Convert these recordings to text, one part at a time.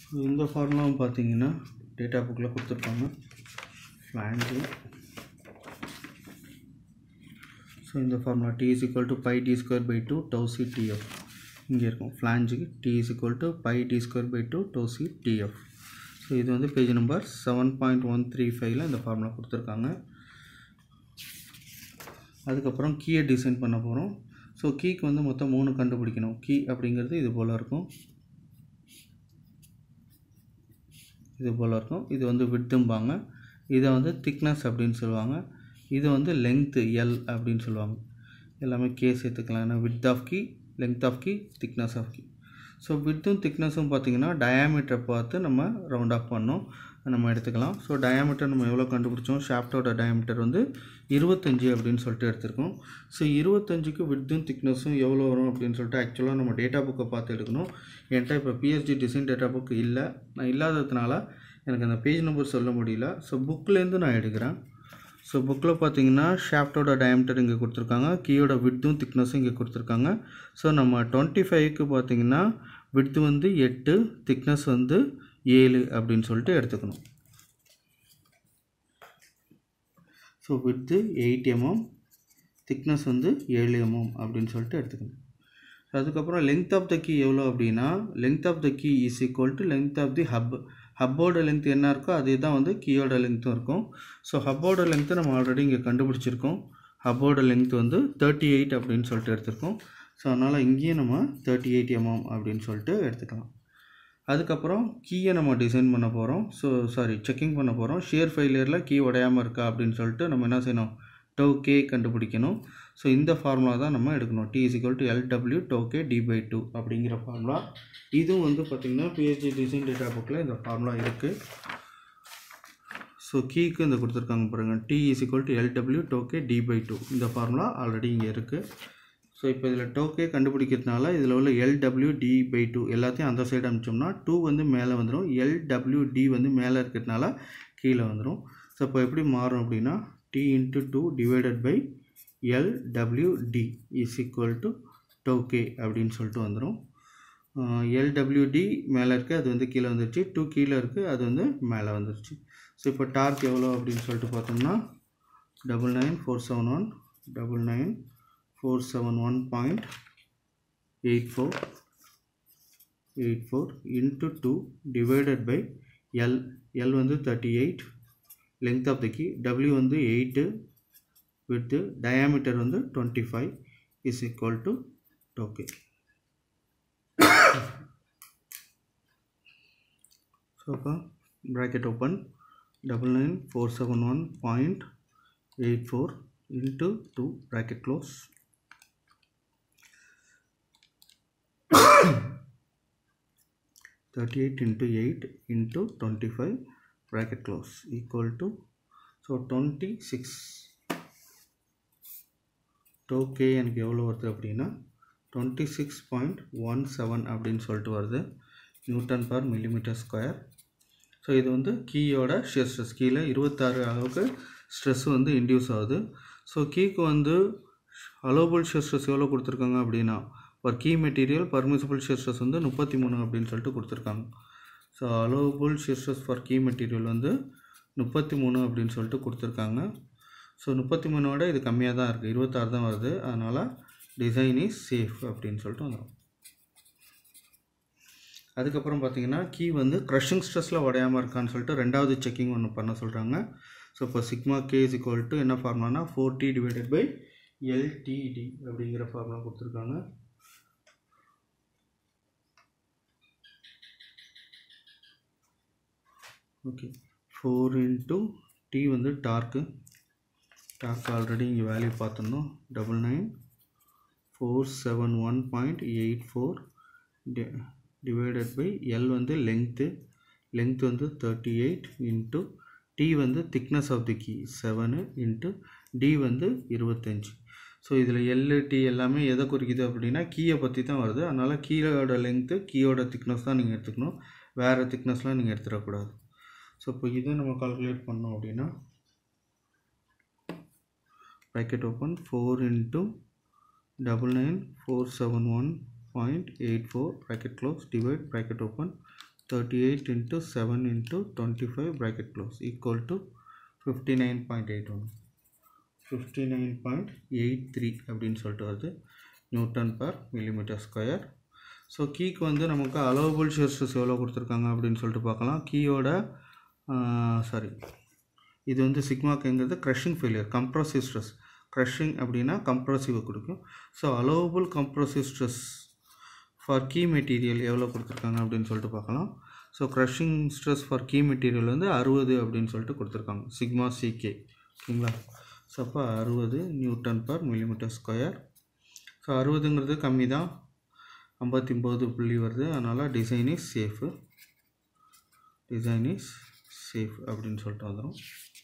இந்த ஃபார்முலாவும் பார்த்தீங்கன்னா டேட்டா புக்கில் கொடுத்துருப்பாங்க ஃப்ளாங்கு ஸோ இந்த formula T is equal to pi D square by two tau c TF இங்கே இருக்கும் ஃப்ளாஞ்சுக்கு T is equal to pi D square by two tau c TF so இது வந்து page number seven point one three ஃபைவ்ல இந்த formula கொடுத்துருக்காங்க அதுக்கப்புறம் கீயை டிசைன் பண்ண போகிறோம் ஸோ கீக்கு வந்து மொத்தம் மூணு கண்டுபிடிக்கணும் கீ அப்படிங்கிறது இது போல் இருக்கும் இது போல் இருக்கும் இது வந்து விட்டும்பாங்க இதை வந்து திக்னஸ் அப்படின்னு சொல்லுவாங்க இது வந்து லெங்க்த்து எல் அப்படின்னு சொல்லுவாங்க எல்லாமே கே சேர்த்துக்கலாம் ஏன்னா width of key length of key thickness of key so வித்தும் திக்னஸும் பார்த்தீங்கன்னா டயாமீட்டரை பார்த்து நம்ம ரவுண்ட் ஆஃப் பண்ணோம் நம்ம எடுத்துக்கலாம் ஸோ டயாமீட்டர் நம்ம எவ்வளோ கண்டுபிடிச்சோம் ஷாஃப்டோட டயாமீட்டர் வந்து இருபத்தஞ்சி அப்படின்னு சொல்லிட்டு எடுத்திருக்கோம் ஸோ இருபத்தஞ்சுக்கு வித்தும் திக்னஸும் எவ்வளோ வரும் அப்படின்னு சொல்லிட்டு ஆக்சுவலாக நம்ம டேட்டா புக்கை பார்த்து எடுக்கணும் என்கிட்ட இப்போ பிஎஸ்டி டிசைன் டேட்டா புக் இல்லை நான் இல்லாததுனால எனக்கு அந்த பேஜ் நம்பர் சொல்ல முடியல ஸோ புக்லேருந்து நான் எடுக்கிறேன் ஸோ புக்கில் பார்த்தீங்கன்னா ஷாஃப்டோட டயமீட்டர் இங்கே கொடுத்துருக்காங்க கீயோட விட்த்தும் திக்னஸும் இங்கே கொடுத்துருக்காங்க ஸோ நம்ம டுவெண்ட்டி ஃபைவ்க்கு பார்த்தீங்கன்னா விட்த்து வந்து எட்டு திக்னஸ் வந்து ஏழு அப்படின்னு சொல்லிட்டு எடுத்துக்கணும் so width eight mm thickness வந்து ஏழு எம்எம் அப்படின்னு சொல்லிட்டு எடுத்துக்கணும் அதுக்கப்புறம் லென்த் ஆஃப் த கீ எவ்வளோ அப்படின்னா length of the key is equal to length of the hub ஹப்போட லென்த் என்ன இருக்கோ அதே தான் வந்து கீயோட லென்த்தும் இருக்கும் ஸோ ஹப்போட லென்த்து நம்ம ஆல்ரெடி இங்கே கண்டுபிடிச்சிருக்கோம் ஹப்போட லென்த் வந்து தேர்ட்டி எயிட் அப்படின்னு சொல்லிட்டு எடுத்திருக்கோம் ஸோ அதனால் இங்கேயும் நம்ம தேர்ட்டி எயிட் எம்எம் அப்படின்னு சொல்லிட்டு எடுத்துக்கலாம் அதுக்கப்புறம் கீயை நம்ம டிசைன் பண்ண போகிறோம் ஸோ சாரி செக்கிங் பண்ண போகிறோம் ஷேர் ஃபெயிலியரில் கீ உடையாமல் இருக்கா அப்படின்னு சொல்லிட்டு நம்ம என்ன செய்யணும் டோ கே கண்டுபிடிக்கணும் ஸோ இந்த ஃபார்முலா தான் நம்ம எடுக்கணும் T is equal to LW tau K D by two அப்படிங்கிற ஃபார்முலா இதுவும் வந்து பார்த்திங்கன்னா பிஹெச்டி டிசைன் டேட்டா புக்கில் இந்த ஃபார்முலா இருக்குது ஸோ கீக்கு இந்த கொடுத்துருக்காங்க பாருங்கள் T is equal to LW tau K D by two இந்த ஃபார்முலா ஆல்ரெடி இங்கே இருக்குது ஸோ இப்போ இதில் டோக்கே கண்டுபிடிக்கிறதுனால இதில் உள்ள எல்டபிள்யூ டி பை டூ எல்லாத்தையும் அந்த சைடு அனுப்பிச்சோம்னா டூ வந்து மேலே வந்துடும் எல்டபிள்யூ டி வந்து மேலே இருக்கிறதுனால கீழே வந்துடும் ஸோ இப்போ எப்படி மாறும் அப்படின்னா T into two divided by LWD is equal to tau K அப்படின்னு சொல்லிட்டு வந்துடும் எல்டபிள்யூடி மேலே இருக்குது அது வந்து கீழே வந்துருச்சு டூ கீழே இருக்குது அது வந்து மேலே வந்துருச்சு ஸோ இப்போ டார்க் எவ்வளோ அப்படின்னு சொல்லிட்டு பார்த்தோம்னா double nine four seven one double nine four seven one point eight four eight four into two divided by L L வந்து thirty eight length of the key W வந்து எயிட்டு வித்து டயாமீட்டர் வந்து twenty five is equal to tau K so அப்போ bracket open double nine four seven one point eight four into two bracket close thirty eight into eight into twenty five bracket close equal to so 26 tau K எனக்கு எவ்வளோ வருது அப்படின்னா twenty six point one seven அப்படின்னு சொல்லிட்டு வருது newton per millimetre square so இது வந்து கீயோட shear stress கீழே இருபத்தாறு அளவுக்கு ஸ்ட்ரெஸ் வந்து இன்டியூஸ் ஆகுது ஸோ கீக்கு வந்து அலோபல் ஷியர் ஸ்ட்ரெஸ் எவ்வளோ கொடுத்துருக்காங்க அப்படின்னா ஒரு key material permissible shear stress வந்து முப்பத்தி மூணு அப்படின்னு சொல்லிட்டு கொடுத்துருக்காங்க so allowable shear stress for key material வந்து முப்பத்தி மூணு அப்படின்னு சொல்லிட்டு கொடுத்துருக்காங்க ஸோ முப்பத்தி மூணோட இது கம்மியாக தான் இருக்குது இருபத்தாறு தான் வருது அதனால் டிசைன் இஸ் சேஃப் அப்படின்னு சொல்லிட்டு வந்துடும் அதுக்கப்புறம் பார்த்தீங்கன்னா கீ வந்து க்ரஷிங் ஸ்ட்ரெஸ்ஸில் உடையாமல் இருக்கான்னு சொல்லிட்டு ரெண்டாவது செக்கிங் ஒன்று பண்ண சொல்கிறாங்க ஸோ இப்போ sigma K is equal to என்ன ஃபார்முலானா four T divided by LDT அப்படிங்கிற ஃபார்முலா கொடுத்துருக்காங்க ஓகே ஃபோர் இன்ட்டு டி வந்து டார்க்கு டார்க் ஆல்ரெடி இங்கே வேல்யூ பார்த்துருந்தோம் double nine four seven one point eight four divided by L வந்து length length வந்து thirty eight into D வந்து thickness of the key seven into D வந்து இருபத்தஞ்சி so இதில் எல்லு D எல்லாமே எதை குறிக்குது அப்படின்னா கீயை பற்றி தான் வருது அதனால் கீழோட லெங்க்த்து கீயோட திக்னஸ் தான் நீங்கள் எடுத்துக்கணும் வேறு திக்னஸ்லாம் நீங்கள் எடுத்துடக்கூடாது ஸோ இப்போ இதை நம்ம கால்குலேட் பண்ணோம் அப்படின்னா bracket open four into double nine four seven one point eight four bracket close divide bracket open thirty eight into seven into twenty five bracket close equal to fifty nine point eight one fifty nine point eight three அப்படின்னு சொல்லிட்டு வருது newton per millimetre square so கீக்கு வந்து நமக்கு allowable ஷியர்ஸஸ் எவ்வளோ கொடுத்துருக்காங்க அப்படின்னு சொல்லிட்டு பார்க்கலாம் கீயோட சாரி இது வந்து சிக்மாக்குங்கிறது crushing failure compressive stress crushing அப்படின்னா கம்ப்ரஸிவை கொடுக்கும் so allowable compressive stress for key material எவ்வளோ கொடுத்துருக்காங்க அப்படின்னு சொல்லிட்டு பார்க்கலாம் so crushing stress for key material வந்து அறுபது அப்படின்னு சொல்லிட்டு கொடுத்துருக்காங்க சிக்மா சிகே ஓகேங்களா ஸோ அப்போ அறுபது newton per millimetre square so அறுபதுங்கிறது கம்மி தான் ஐம்பத்தி ஒம்பது புள்ளி வருது அதனால் design is safe design is safe அப்படின்னு சொல்லிட்டு வந்துடும்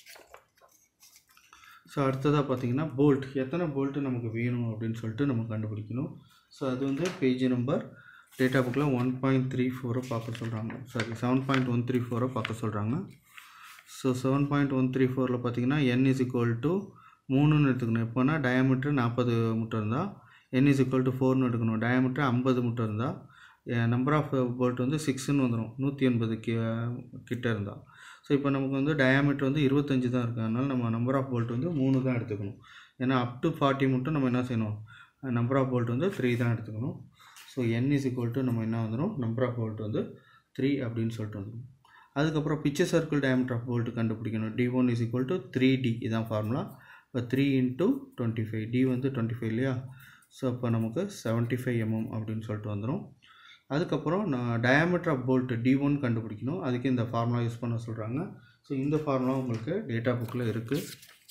ஸோ அடுத்ததாக பார்த்தீங்கன்னா போல்ட் எத்தனை போல்ட்டு நமக்கு வேணும் அப்படின்னு சொல்லிட்டு நம்ம கண்டுபிடிக்கணும் ஸோ அது வந்து பேஜ் நம்பர் டேட்டா புக்கில் ஒன் பாயிண்ட் த்ரீ ஃபோரை பார்க்க சொல்கிறாங்க sorry seven point one three ஃபோரை பார்க்க சொல்கிறாங்க so seven point one three ஃபோரில் பார்த்தீங்கன்னா என் இஸ் ஈக்குவல் டு மூணுன்னு எடுத்துக்கணும் எப்போனா டயாமீட்டர் நாற்பது முட்டை இருந்தால் என் இஸ் ஈக்குவல் டு ஃபோர்னு எடுக்கணும் டயாமீட்டர் ஐம்பது முட்டை இருந்தால் நம்பர் ஆஃப் போல்ட் வந்து சிக்ஸ்ன்னு வந்துடும் நூற்றி எண்பது கி கிட்ட இருந்தால் ஸோ இப்போ நமக்கு வந்து டயாமீட்டர் வந்து இருபத்தஞ்சி தான் இருக்குது அதனால் நம்ம நம்பர் ஆஃப் போல்ட் வந்து மூணு தான் எடுத்துக்கணும் ஏன்னா அப் டு ஃபார்ட்டி மட்டும் நம்ம என்ன செய்யணும் நம்பர் ஆஃப் போல்ட் வந்து த்ரீ தான் எடுத்துக்கணும் so N is equal to நம்ம என்ன வந்துடும் நம்பர் ஆஃப் போல்ட் வந்து த்ரீ அப்படின்னு சொல்லிட்டு வந்துடும் அதுக்கப்புறம் picture circle diameter of bolt கண்டுபிடிக்கணும் D one is equal to three D இதான் ஃபார்முலா இப்போ three into twenty five D வந்து டுவெண்ட்டி ஃபைவ் இல்லையா ஸோ அப்போ நமக்கு செவன்ட்டி ஃபைவ் எம்எம் அப்படின்னு சொல்லிட்டு வந்துடும் அதுக்கப்புறம் நான் diameter of bolt D one கண்டுபிடிக்கணும் அதுக்கு இந்த ஃபார்முலா யூஸ் பண்ண சொல்கிறாங்க ஸோ இந்த ஃபார்முலா உங்களுக்கு டேட்டா புக்கில் இருக்குது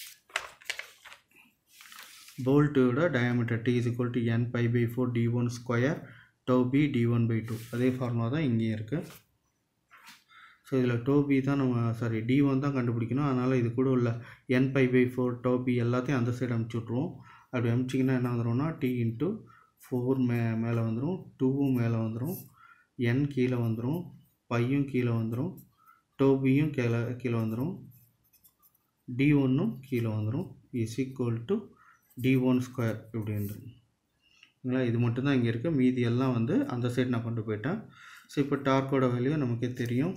போல்ட்டோட diameter T is equal to N pi by four D one square tau B D one by two அதே ஃபார்முலா தான் இங்கேயும் இருக்குது ஸோ இதில் டோ பி தான் நம்ம சாரி டி ஒன் தான் கண்டுபிடிக்கணும் அதனால் இது கூட உள்ள N pi by four tau B எல்லாத்தையும் அந்த சைடு அமுச்சு விட்ருவோம் அப்படி அமுச்சிங்கன்னா என்ன வந்துடும்னா டி இன்ட்டு ஃபோர் மே மேலே வந்துடும் டூவும் மேலே வந்துடும் என் கீழே வந்துடும் பையும் கீழே வந்துடும் டோபியும் கீழே கீழே வந்துடும் டி ஒன்றும் கீழே வந்துடும் is equal to D one square இப்படி வந்துடும் ஓகேங்களா இது மட்டும்தான் இங்கே இருக்குது மீதி எல்லாம் வந்து அந்த சைடு நான் கொண்டு போயிட்டேன் ஸோ இப்போ டார்க்கோட வேல்யூ நமக்கே தெரியும்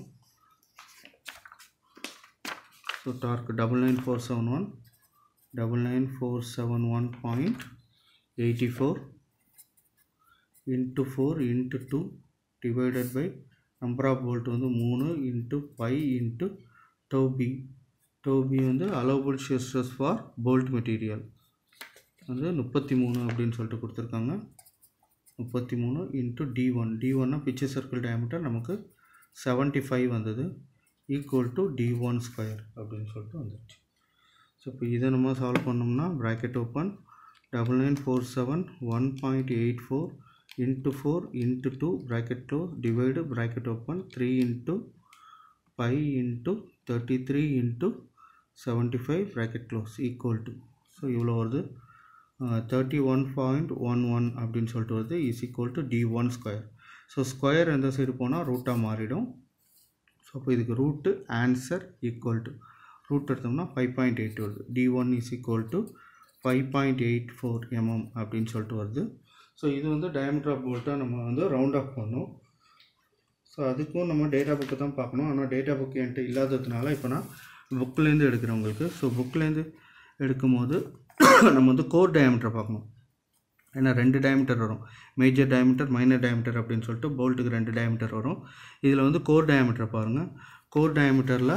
so torque double nine four seven one double nine four seven one point eighty four into four into two divided by number of bolt வந்து மூணு into pi into tau B tau B வந்து allowable stress for bolt material வந்து முப்பத்தி மூணு அப்படின்னு சொல்லிட்டு கொடுத்துருக்காங்க முப்பத்தி மூணு இன்ட்டு டி ஒன் டி ஒன்னா பிக்சர் சர்க்கிள் டயமீட்டர் நமக்கு செவன்ட்டி ஃபைவ் வந்தது equal to D one square அப்படின்னு சொல்லிட்டு வந்துடுச்சு ஸோ இப்போ இதை நம்ம சால்வ் பண்ணோம்னா bracket open double nine four seven one point eight four into 4 into 2 bracket close divide bracket open 3 into pi into 33 into 75 bracket close equal to so இவ்வளோ வருது thirty one point one one அப்படின்னு சொல்லிட்டு வருது is equal to D one square so square எந்த side போனால் ரூட்டாக மாறிடும் ஸோ அப்போ இதுக்கு root answer equal to root எடுத்தோம்னா ஃபைவ் பாயிண்ட் எயிட் வருது D one is equal to five point eight four mm அப்படின்னு சொல்லிட்டு வருது ஸோ இது வந்து டயமீட்டர் ஆஃப் போல்ட்டாக நம்ம வந்து ரவுண்ட் ஆஃப் பண்ணணும் ஸோ அதுக்கும் நம்ம டேட்டா புக்கு தான் பார்க்கணும் ஆனால் டேட்டா புக் என்கிட்ட இல்லாததுனால இப்போ நான் புக்லேருந்து எடுக்கிறேன் உங்களுக்கு ஸோ புக்லேருந்து எடுக்கும்போது நம்ம வந்து கோர் டயமீட்டர் பார்க்கணும் ஏன்னா ரெண்டு டயமீட்டர் வரும் மேஜர் டயமீட்டர் மைனர் டயமீட்டர் அப்படின்னு சொல்லிட்டு போல்ட்டுக்கு ரெண்டு டயமீட்டர் வரும் இதில் வந்து கோர் டயமீட்டர் பாருங்கள் கோர் டயமீட்டரில்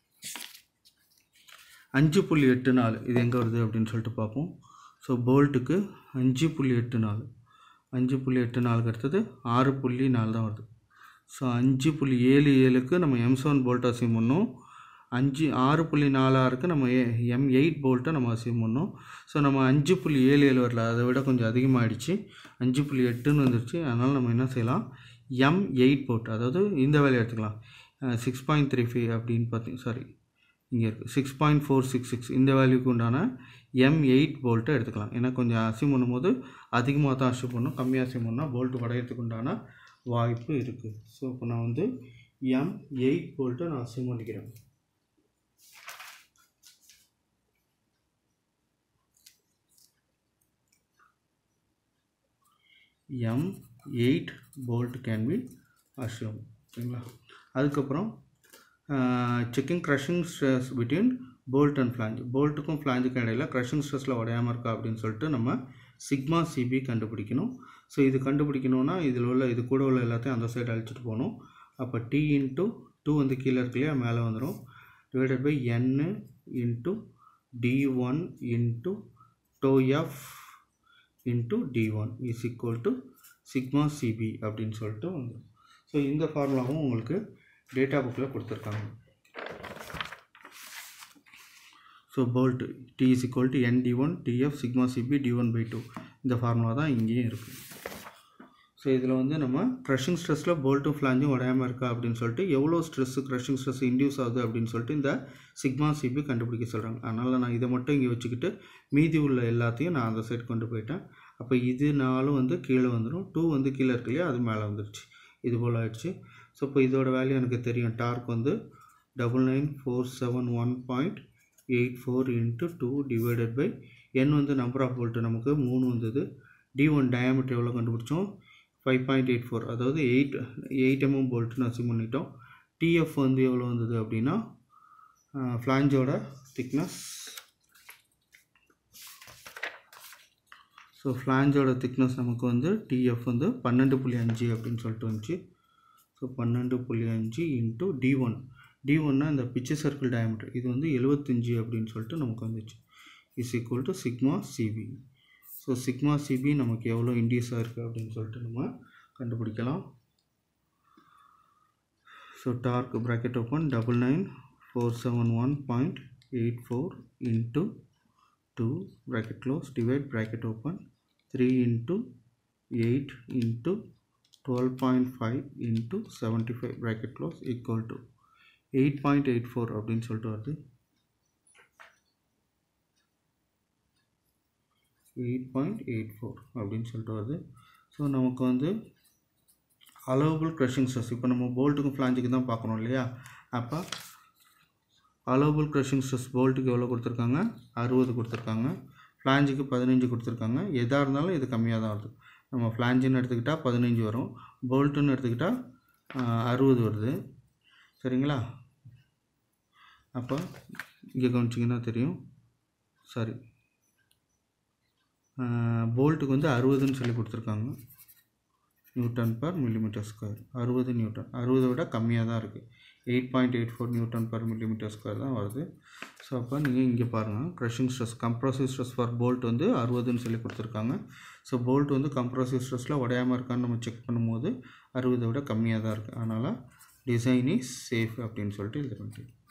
அஞ்சு புள்ளி எட்டு நாலு இது எங்கே வருது அப்படின்னு சொல்லிட்டு பார்ப்போம் ஸோ போல்ட்டுக்கு அஞ்சு புள்ளி எட்டு நாலு அஞ்சு புள்ளி எட்டு நாலுக்கு அடுத்தது ஆறு புள்ளி நாலு தான் வருது ஸோ அஞ்சு புள்ளி ஏழு ஏழுக்கு நம்ம எம் செவன் போல்ட் அசியூம் பண்ணோம் அஞ்சு ஆறு புள்ளி நாலாருக்கு நம்ம எம் எயிட் போல்ட்டை நம்ம அசியூம் பண்ணோம் ஸோ நம்ம அஞ்சு புள்ளி ஏழு ஏழு வரல அதை விட கொஞ்சம் அதிகமாகிடுச்சு அஞ்சு புள்ளி எட்டுன்னு வந்துருச்சு அதனால் நம்ம என்ன செய்யலாம் எம் எயிட் போல்ட் அதாவது இந்த வேலையை எடுத்துக்கலாம் சிக்ஸ் பாயிண்ட் த்ரீ ஃபைவ் அப்படின்னு பார்த்தீங்க சாரி இங்கே இருக்குது six point four six six இந்த வேல்யூக்கு உண்டான எம் எயிட் போல்ட்டை எடுத்துக்கலாம் ஏன்னா கொஞ்சம் அசியூம் பண்ணும்போது அதிகமாக தான் அசியூம் பண்ணணும் கம்மியாக அசியூம் பண்ணால் போல்ட் உடையறதுக்கு உண்டான வாய்ப்பு இருக்குது ஸோ இப்போ நான் வந்து எம் எயிட் போல்ட்டை நான் அசியூம் பண்ணிக்கிறேன் M eight bolt can be assume சரிங்களா அதுக்கப்புறம் checking crushing stress between bolt and flange போல்ட்டுக்கும் ஃப்ளாஞ்சுக்கும் இடையில க்ரஷிங் ஸ்ட்ரெஸ்ஸில் உடையாமல் இருக்கா அப்படின்னு சொல்லிட்டு நம்ம சிக்மா சிபி கண்டுபிடிக்கணும் ஸோ இது கண்டுபிடிக்கணும்னா இதில் உள்ள இது கூட உள்ள எல்லாத்தையும் அந்த சைடு அழிச்சிட்டு போகணும் அப்போ டி இன்ட்டு டூ வந்து கீழே இருக்கு இல்லையா மேலே வந்துடும் divided by N into D one into tau F into D one is equal to sigma CB அப்படின்னு சொல்லிட்டு வந்துடும் ஸோ இந்த ஃபார்முலாவும் உங்களுக்கு டேட்டா புக்கில் கொடுத்துருக்காங்க so bolt D is equal to N D one DF sigma CB D one by two இந்த formula தான் இங்கேயும் இருக்குது ஸோ இதில் வந்து நம்ம க்ரஷிங் ஸ்ட்ரெஸ்ஸில் போல்ட்டும் ஃப்ளாஞ்சும் உடையாமல் இருக்கா அப்படின்னு சொல்லிட்டு எவ்வளோ ஸ்ட்ரெஸ்ஸு க்ரஷிங் ஸ்ட்ரெஸ் இன்டியூஸ் ஆகுது அப்படின்னு சொல்லிட்டு இந்த சிக்மா சிபி கண்டுபிடிக்க சொல்கிறாங்க அதனால் நான் இதை மட்டும் இங்கே வச்சுக்கிட்டு மீதி உள்ள எல்லாத்தையும் நான் அந்த சைடு கொண்டு போயிட்டேன் அப்போ இது நாலும் வந்து கீழே வந்துடும் டூ வந்து கீழே இருக்கு இல்லையா அது மேலே வந்துருச்சு இது போல் ஆயிடுச்சு ஸோ இப்போ இதோட வேல்யூ எனக்கு தெரியும் டார்க் வந்து double nine four seven one point eight four into two divided by N வந்து நம்பர் ஆஃப் வோல்ட்டு நமக்கு மூணு வந்தது டி ஒன் டயாமீட்டர் எவ்வளோ கண்டுபிடிச்சோம் ஃபைவ் பாயிண்ட் எயிட் ஃபோர் அதாவது எயிட் எயிட் எம்எம் போல்ட்டுன்னு அசியூம் பண்ணிட்டோம் டிஎஃப் வந்து எவ்வளோ வந்தது அப்படின்னா ஃப்ளாஞ்சோட திக்னஸ் ஸோ ஃப்ளாஞ்சோட திக்னஸ் நமக்கு வந்து டிஎஃப் வந்து பன்னெண்டு புள்ளி அஞ்சு அப்படின்னு சொல்லிட்டு வந்துச்சு ஸோ பன்னெண்டு புள்ளி அஞ்சு இன்ட்டு டி ஒன் டி ஒன்னா இந்த பிச்சு சர்க்கிள் டயமீட்டர் இது வந்து எழுபத்தஞ்சு அப்படின்னு சொல்லிட்டு நமக்கு வந்துச்சு is equal to sigma CB so sigma CB நமக்கு எவ்வளோ இண்டியூஸாக இருக்குது அப்படின்னு சொல்லிட்டு நம்ம கண்டுபிடிக்கலாம் so torque bracket open double nine four seven one point eight four into two bracket close divide bracket open three into eight into twelve point five into seventy five bracket close equal to eight point eight four அப்படின்னு சொல்லிட்டு வருது eight point eight four அப்படின்னு சொல்லிட்டு வருது so நமக்கு வந்து allowable crushing stress இப்போ நம்ம போல்ட்டுக்கும் ஃப்ளாஞ்சுக்கு தான் பார்க்குறோம் இல்லையா அப்போ அலோவபிள் க்ரஷிங் ஸ்ட்ரெஸ் போல்ட்டுக்கு எவ்வளோ கொடுத்துருக்காங்க அறுபது கொடுத்துருக்காங்க ஃப்ளாஞ்சுக்கு பதினஞ்சு கொடுத்துருக்காங்க எதாக இருந்தாலும் இது கம்மியாக தான் வருது நம்ம ஃப்ளாஞ்சுன்னு எடுத்துக்கிட்டால் பதினஞ்சு வரும் போல்ட்டுன்னு எடுத்துக்கிட்டால் அறுபது வருது சரிங்களா அப்போ இங்கே கவனிச்சிங்கன்னா தெரியும் சாரி போல்ட்டுக்கு வந்து அறுபதுன்னு சொல்லி கொடுத்துருக்காங்க நியூட்டன் பர் மில்லிமீட்டர் ஸ்கொயர் அறுபது நியூட்டன் அறுபதை விட கம்மியாக தான் இருக்குது eight point eight four newton per millimetre square தான் வருது ஸோ அப்போ நீங்கள் இங்கே பாருங்கள் crushing stress compressive stress for bolt வந்து அறுபதுன்னு சொல்லி கொடுத்துருக்காங்க ஸோ போல்ட் வந்து கம்ப்ரசிவ் ஸ்ட்ரெஸ்ஸில் உடையாமல் இருக்கான்னு நம்ம செக் பண்ணும்போது அறுபதை விட கம்மியாக தான் இருக்குது அதனால் டிசைன் இஸ் சேஃப் அப்படின்னு சொல்லிட்டு எழுத வேண்டியது